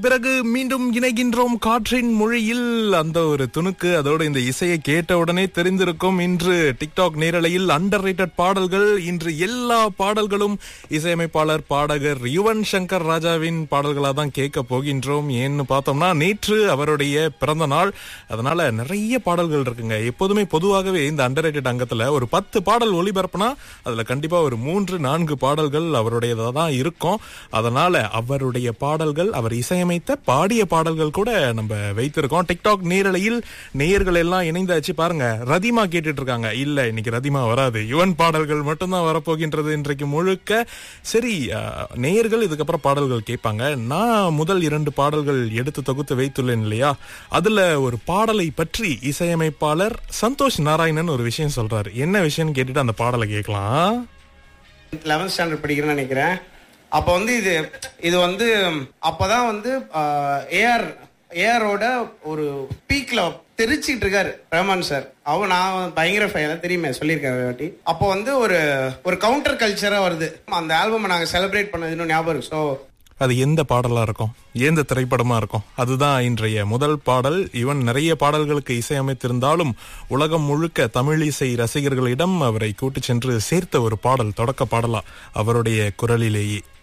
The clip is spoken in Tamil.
பிறகு மீண்டும் இணைகின்றோம் காற்றின் மொழியில் அந்த ஒரு துணுக்கு அதோட இந்த இசையை கேட்ட உடனே தெரிந்திருக்கும் இன்று டிக்டாக் நேரலையில் அண்டர் பாடல்கள் இன்று எல்லா பாடல்களும் இசையமைப்பாளர் பாடகர் யுவன் சங்கர் ராஜாவின் பாடல்களா தான் கேட்க போகின்றோம் ஏன்னு பார்த்தோம்னா நேற்று அவருடைய பிறந்த நாள் அதனால நிறைய பாடல்கள் இருக்குங்க எப்போதுமே பொதுவாகவே இந்த அண்டர் அங்கத்துல ஒரு பத்து பாடல் ஒளிபரப்புனா அதுல கண்டிப்பா ஒரு மூன்று நான்கு பாடல்கள் அவருடையதா தான் இருக்கும் அதனால அவருடைய பாடல்கள் அவர் இசையமைத்த பாடிய பாடல்கள் கூட நம்ம வைத்திருக்கோம் டிக்டாக் நேரலையில் நேயர்கள் எல்லாம் இணைந்தாச்சு பாருங்க ரதிமா கேட்டுட்டு இருக்காங்க இல்ல இன்னைக்கு ரதிமா வராது யுவன் பாடல்கள் மட்டும்தான் வரப்போகின்றது இன்றைக்கு முழுக்க சரி அஹ், நேயர்கள் இதுக்கப்புறம் பாடல்கள் கேட்பாங்க நான் முதல் இரண்டு பாடல்கள் எடுத்து தொகுத்து வைத்துள்ளேன் இல்லையா அதுல ஒரு பாடலை பற்றி இசையமைப்பாளர் சந்தோஷ் நாராயணன் ஒரு விஷயம் சொல்றாரு என்ன விஷயம்னு கேட்டுட்டு அந்த பாடலை கேட்கலாம் லெவன்த் ஸ்டாண்டர்ட் படிக்கிறேன்னு நினைக்கிறேன் அப்போ வந்து இது இது வந்து அப்பதான் வந்து ஏஆர் ஏஆரோட ஒரு பீக்ல தெரிச்சிட்டு இருக்காரு ரஹ்மான் சார் அவ நான் பயங்கர ஃபைன் தெரியுமே சொல்லியிருக்கேன் ஒரு வாட்டி அப்போ வந்து ஒரு ஒரு கவுண்டர் கல்ச்சரா வருது அந்த ஆல்பம் நாங்க செலிப்ரேட் பண்ணது இன்னும் ஞாபகம் இருக்கு ஸோ அது எந்த பாடலா இருக்கும் எந்த திரைப்படமா இருக்கும் அதுதான் இன்றைய முதல் பாடல் இவன் நிறைய பாடல்களுக்கு இசையமைத்திருந்தாலும் உலகம் முழுக்க தமிழ் இசை ரசிகர்களிடம் அவரை கூட்டிச் சென்று சேர்த்த ஒரு பாடல் தொடக்க பாடலா அவருடைய குரலிலேயே